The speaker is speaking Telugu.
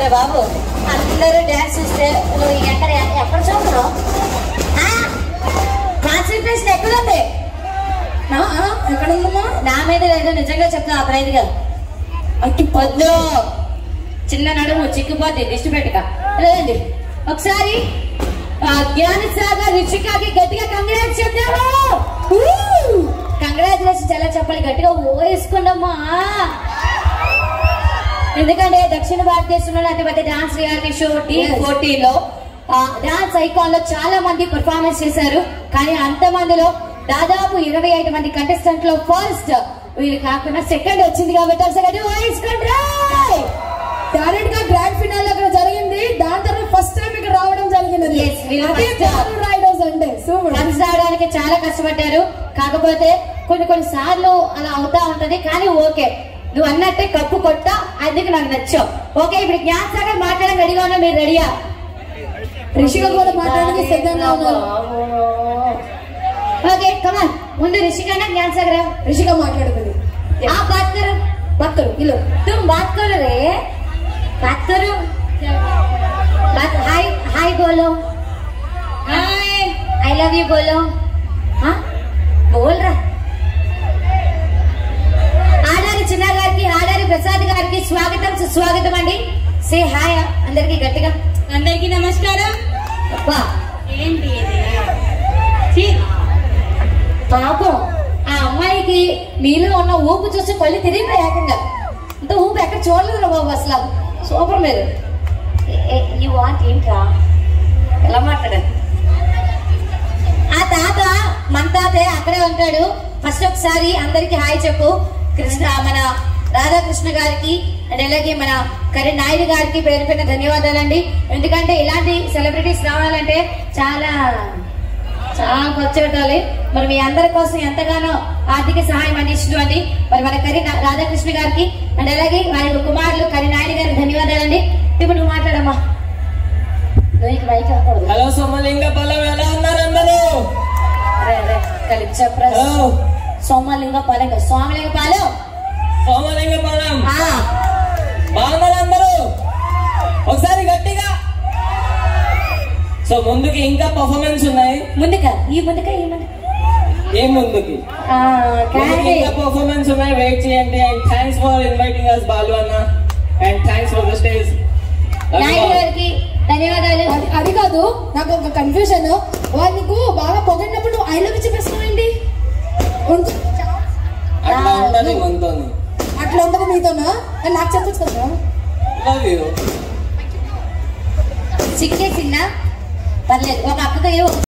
ఒరే బాబు అందరూ డ్యాన్స్ చూస్తే నువ్వు ఎక్కడ ఎక్కడ చూస్తున్నావు కాన్సన్ట్రేషన్ ఎక్కడుంది ఆ, ఆ, ఎక్కడ ఉందమ్మా నా మీద లేదు నిజంగా చెప్తున్నా అర్థమైంది కదా అట్టి పొద్దు చిన్న నడుము చిక్కుపోతే దిష్టి పెట్టుక లేదండి ఒకసారి ఆ, జ్ఞాన సాగర్ రిషికాకి గట్టిగా కంగ్రాట్స్ చెప్తారు కంగ్రాచులేషన్స్ ఎలా చెప్పాలి గట్టిగా ఓ వేసుకోండమ్మా ఎందుకంటే దక్షిణ భారతదేశంలో అతిపెద్ద dance reality show Dhee Yes. Fourteen లో డాన్స్ ఐకాన్ లో చాలా మంది పర్ఫార్మెన్స్ చేశారు కానీ అంత మందిలో దాదాపు ఇరవై ఐదు మంది కంటెస్టెంట్ లో ఫస్ట్ వీళ్ళు కాకుండా సెకండ్ వచ్చింది కాబట్టి ఒకసారి వేసుకోండి డైరెక్ట్ గా గ్రాండ్ ఫినాల్ అక్కడ జరిగింది దాని తర్వాత ఫస్ట్ టైం ఇక్కడ రావడం జరిగింది Yes, వీళ్ళు అదే first time. బాలు రైడర్స్ అంటే సూపర్ రన్స్ రావడానికి చాలా కష్టపడ్డారు కాకపోతే కొన్ని కొన్ని సార్లు అలా అవుతా ఉంటది కానీ ఓకే నువ్వు అన్నట్టే కప్పు కొట్ట అందుకు నాకు నచ్చావు ఓకే ఇప్పుడు జ్ఞాన్ సాగర్ మాట్లాడడం రెడీగా ఉన్నా మీరు రెడీయా రిషిక కూడా మాట్లాడడానికి సిద్ధంగా ఉన్నారు ఓకే కమాన్ ముందు రిషికన్నా జ్ఞాన్ సాగర్ రిషిక మాట్లాడుతుంది ఆ बात करो बात करो किलो तुम बात करो रे बात करो बात हाय हाय बोलो हाय आई लव यू बोलो हाँ बोल रहा ఆడారి చిన్న గారికి ఆడారి ప్రసాద్ గారికి స్వాగతం సుస్వాగతం అండి సే హాయ్ అందరికి గట్టిగా అందరికీ నమస్కారం అబ్బా ఏంటి ఇది ఛీ, పాపం ఆ అమ్మాయికి మీలో ఉన్న ఊపు చూసి కళ్ళు తిరిగిపోయి ఏకంగా ఇంత ఊపు ఎక్కడ చూడలేదు బాబు అసలు సూపర్ మీరు ఈ వాంట్ ఏంట్రా ఎలా మాట్లాడారు ఆ తాత మన తాతే అక్కడే ఉంటాడు ఫస్ట్ ఒకసారి అందరికి హాయ్ చెప్పు కృష్ణ మన రాధాకృష్ణ గారికి అండ్ అలాగే మన కరి నాయుడు గారికి పేరు పేరున ధన్యవాదాలండి ఎందుకంటే ఇలాంటి సెలబ్రిటీస్ రావాలంటే చాలా చాలా ఖర్చు పెట్టాలి మరి మీ అందరి కోసం ఎంతగానో ఆర్థిక సహాయం అందించినటువంటి మరి మన కరి నా- రాధాకృష్ణ గారికి అండ్ అలాగే వారి యొక్క కుమారులు కరి నాయుడు గారికి ధన్యవాదాలండి ఇప్పుడు నువ్వు మాట్లాడమ్మా నువ్వు మైక్ రాకూడదు హలో సోమలింగ పొలం ఎలా ఉన్నారు అందరూ అరే అరే కలిపి చెప్పరా హలో సోమలింగ పాలెం కాదు, సోమలింగ పాలెం సోమలింగ పొలం ఆ, బాగున్నారు అందరూ ఒకసారి గట్టిగా సో ముందుకి ఇంకా పర్ఫార్మెన్స్ ఉన్నాయి ముందుగా ఈ ముందుగా ఈ ముందుగా ఏం ముందుకి ఆ, ముందుకి కానీ ఇంకా పర్ఫార్మెన్స్ ఉన్నాయి వెయిట్ చేయండి and thanks for inviting us Balu అన్న and thanks for the stage Naidu గారికి ధన్యవాదాలు అది అది కాదు నాకు ఒక కన్ఫ్యూజన్ వాళ్ళు నీకు బాగా పొగిడినప్పుడు నువ్వు ఐ లవ్ చెప్పేస్తున్నావేంటి ఉంచు. అట్లా ఉంటది మనతోని అట్లా ఉండదు మీతోనా అని నాకు చెప్పొచ్చు కదా లవ్ యూ చిక్కేసిందా పర్లేదు ఒక అక్కగా